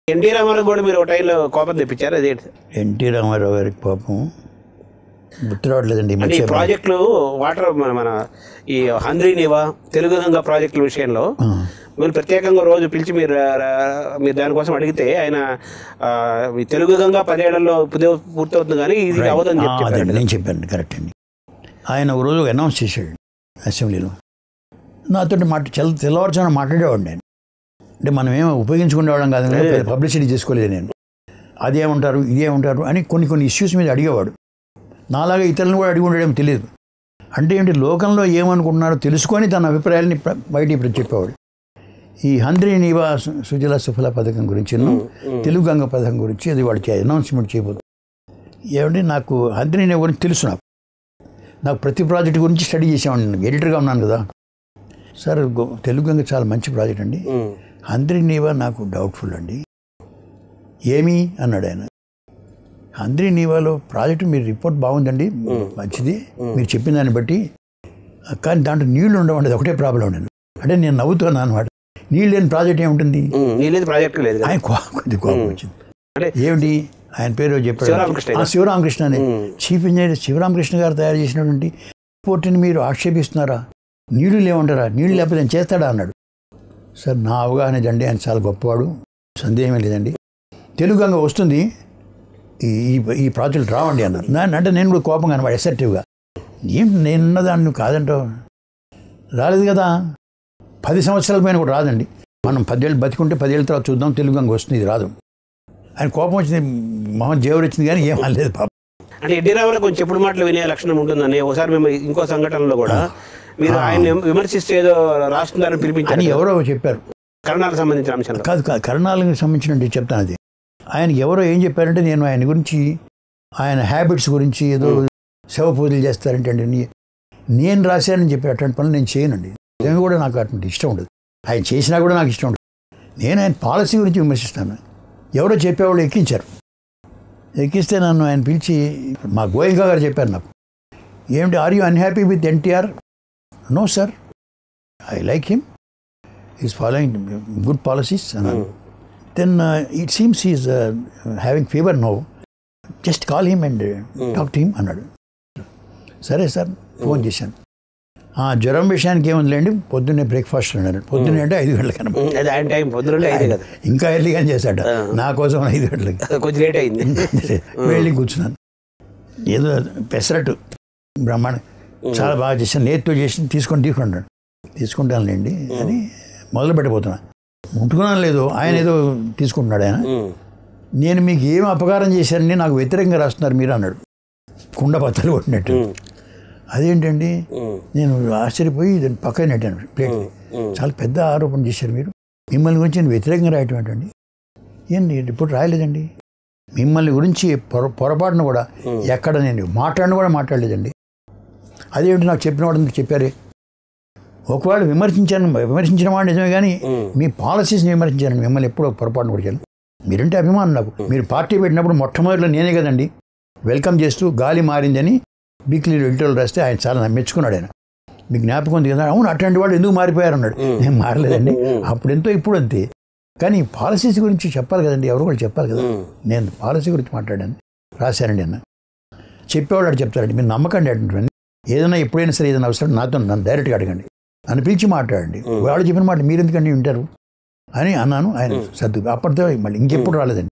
NT Ramarao కూడా మీరు ఒక టైంలో కోపం తెప్పించారు అదేంటి ఎన్టీ రామారావు గారికి పాపం గుర్తు రావట్లేదండి ఈ అంటే ఈ మధ్య ప్రాజెక్టులు వాటర్ మన మన ఈ హంద్రీనివా తెలుగు గంగ ప్రాజెక్టుల విషయంలో మీరు ప్రత్యేకంగా రోజు పిలిచి మీరు రా- రా- మీరు దానికోసం అడిగితే ఆయన ఆ, ఈ తెలుగు గంగ పదేళ్లలో పుదే- పూర్తవుతుంది కానీ ఇది అవ్వదని ఆ, చెప్పి అదే చెప్పారు. నేను చెప్పాను కరెక్ట్ అండి ఆయన ఒక రోజు అనౌన్స్ చేశాడు అసెంబ్లీలో నాతో మాట తెల్ల తెల్లవారుజామున మాట్లాడేవాడు నేను అంటే మనం ఏమో ఉపయోగించుకునేవాళ్ళం కాదు పబ్లిసిటీ చేసుకోలేదు నేను అదేమంటారు ఇదేమంటారు అని కొన్ని కొన్ని ఇష్యూస్ మీద అడిగేవాడు నాలాగా ఇతరులను కూడా అడిగి ఉండడం తెలియదు అంటే ఏంటి లోకంలో ఏమనుకుంటున్నారో తెలుసుకొని తన అభిప్రాయాలని ప్ర- బయటికి ప్ర- చెప్పేవాడు ఈ హంద్రి నీవా సు- సుజల సుఫల పథకం గురించి తెలుగు గంగ పథకం గురించి అది వాడికి అనౌన్స్మెంట్ చేయబోతుంది ఏమంటే నాకు హంద్రి నీవా గురించి తెలుసు నాకు నాకు ప్రతి ప్రాజెక్ట్ గురించి స్టడీ చేసేవాడిని నేను ఎడిటర్గా ఉన్నాను కదా సార్ గో- తెలుగు గంగ చాలా మంచి ప్రాజెక్ట్ అండి ఉమ్, హంద్రి నీవా నాకు డౌట్ఫుల్ అండి ఏమి అన్నాడు ఆయన హంద్రి నీవాలో ప్రాజెక్టు మీ రిపోర్ట్ బాగుందండి మంచిది మీరు చెప్పిన దాన్ని బట్టి కానీ దాంట్లో నీళ్లు ఉండవండి అది ఒకటే ప్రాబ్లం నేను అంటే నేను నవ్వుతున్నాను అనమాట నీళ్ళు లేని ప్రాజెక్ట్ ఏముంటుంది ఉమ్, నీలేదు ప్రాజెక్టు లేదు కదా ఆయన కోపం కొద్ది కోపం వచ్చింది అంటే ఏమిటి ఆయన పేరు చెప్పాడు శివరామకృష్ణ ఆ, శివరామకృష్ణ అని ఉమ్. చీఫ్ ఇంజనీర్ శివరామకృష్ణ గారు తయారు చేసినటువంటి రిపోర్ట్ని మీరు ఆక్షేపిస్తున్నారా నీళ్లు లేవంటారా నీళ్లు లేకపోతే నేను చేస్తాడా అన్నాడు సార్ నా అవగాహన ఇదండి ఆయన చాలా గొప్పవాడు సందేహమే లేదండి తెలుగు గంగ వస్తుంది ఈ ఈ- ఈ ప్రాజెక్ట్ రావండి అన్నారు దాన్ని అంటే నేను కూడా కోపంగా అనమాట ఎసెప్టివ్గా ఏం నేనున్న దాన్ని నువ్వు కాదంటావు రాలేదు కదా పది సంవత్సరాల పైన కూడా రాదండి మనం పదేళ్ళు బతికుంటే పదేళ్ళ తర్వాత చూద్దాం తెలుగు గంగ వస్తుంది ఇది రాదు ఆయన కోపం వచ్చింది మొహం జేవరు వచ్చింది కానీ ఏం అనలేదు పాపం అంటే ఎన్టీ రామారావు కొంచెం చెప్పుడు మాటలు వినే లక్షణం ఉంటుందని ఒకసారి మేము ఇంకో సంఘటనలో కూడా మీరు ఆయన విమర్శిస్తే ఏదో రాస్తున్నారని అని పిలిపించారు ఎవరో చెప్పారు కరణాలకు సంబంధించిన అంశంలో కాదు కాదు కరణాలకు సంబంధించిన చెప్తాను అది ఆయనకి ఎవరో ఏం చెప్పారంటే నేను ఆయన గురించి ఆయన హ్యాబిట్స్ గురించి ఏదో శవ పూజలు చేస్తారంటే అండి నీ- నేను రాశానని చెప్పి అటువంటి పనులు నేను చేయనండి నిజంగా కూడా నాకు అటువంటి ఇష్టం ఉండదు ఆయన చేసినా కూడా నాకు ఇష్టం ఉండదు నేను ఆయన పాలసీ గురించి విమర్శిస్తాను ఎవరో చెప్పేవాళ్ళు ఎక్కించారు ఎక్కిస్తే నన్ను ఆయన పిలిచి మా గోయంకా గారు చెప్పారు నాకు ఏమిటి are you unhappy with NTR no sir I like him is following good policies అన్నాను then it seems is having fever no just call him and talk to him అన్నాడు సరే సార్ ఫోన్ చేశాను ఆ, జ్వరం విషయానికి ఏముందిలేండి పొద్దున్నే బ్రేక్ఫాస్ట్ అన్నాడు పొద్దున్నే అంటే ఐదు గంటలకు అనమాట ఉమ్, అది ఆయన టైం పొద్దున అయితే కదా ఇంకా ఎర్లీగా చేశాడు నా కోసం ఐదు గంటలకి కొంచెం లేట్ అయింది వెళ్ళి కూర్చున్నాను ఏదో పెసరట్టు బ్రహ్మాండ చాలా బాగా చేశాను నేతితో చేసి తీసుకొని తీసుకుంటాను తీసుకుంటానులేండి అని మొదలు పెట్టబోతున్నా ముట్టుకున్నాను లేదు ఆయన ఏదో తీసుకుంటున్నాడు ఆయన ఉమ్, నేను మీకు ఏం అపకారం చేశానని నాకు వ్యతిరేకంగా రాస్తున్నారు మీరు అన్నాడు కుండ పత్తలు కొట్టినట్టు ఉమ్, అదేంటండి ఉమ్, నేను ఆశ్చర్యపోయి దాన్ని పక్కన నెట్టాను ప్లేట్ ఉమ్. చాలా పెద్ద ఆరోపణ చేశారు మీరు మిమ్మల్ని గురించి నేను వ్యతిరేకంగా రాయటం ఏంటండి ఏంటి రిపోర్ట్ రాయలేదండి మిమ్మల్ని గురించి పొర పొరపాటున కూడా ఎక్కడ నేను మాట్లాడిన కూడా మాట్లాడలేదండి అదేమిటి నాకు చెప్పిన వాడు ఎందుకు చెప్పారే ఒకవేళ విమర్శించాను విమర్శించిన వాడు నిజమే కానీ ఉమ్. మీ పాలసీస్ని విమర్శించాను మిమ్మల్ని ఎప్పుడో పొరపాటున కూడా చేయను మీరంటే అభిమానం నాకు మీరు పార్టీ పెట్టినప్పుడు మొట్టమొదటిలో నేనే కదండి వెల్కమ్ చేస్తూ గాలి మారిందని వీక్లీ ఎడిటోలు రాస్తే ఆయన చాలా మెచ్చుకున్నాడు ఆయన మీకు జ్ఞాపకం ఉంది కదా అవును అట్లాంటి వాళ్ళు ఎందుకు మారిపోయారు అన్నాడు నేను మారలేదండి అప్పుడు ఎంతో ఇప్పుడు అంతే కానీ పాలసీస్ గురించి చెప్పాలి కదండి ఎవరు కూడా చెప్పాలి కదా ఉమ్. నేను పాలసీ గురించి మాట్లాడాను రాశానండి అన్న చెప్పేవాడు అటు చెప్తారండి మీరు నమ్మకండి అటువంటి ఏదైనా ఎప్పుడైనా సరే ఏదైనా అవసరం నాతో నన్ను డైరెక్ట్గా అడగండి నన్ను పిలిచి మాట్లాడండి వాళ్ళు చెప్పిన మాట మీరు ఎందుకండి వింటారు అని అన్నాను ఆయన సర్దు అప్పటితో మళ్ళీ ఇంకెప్పుడు రాలేదండి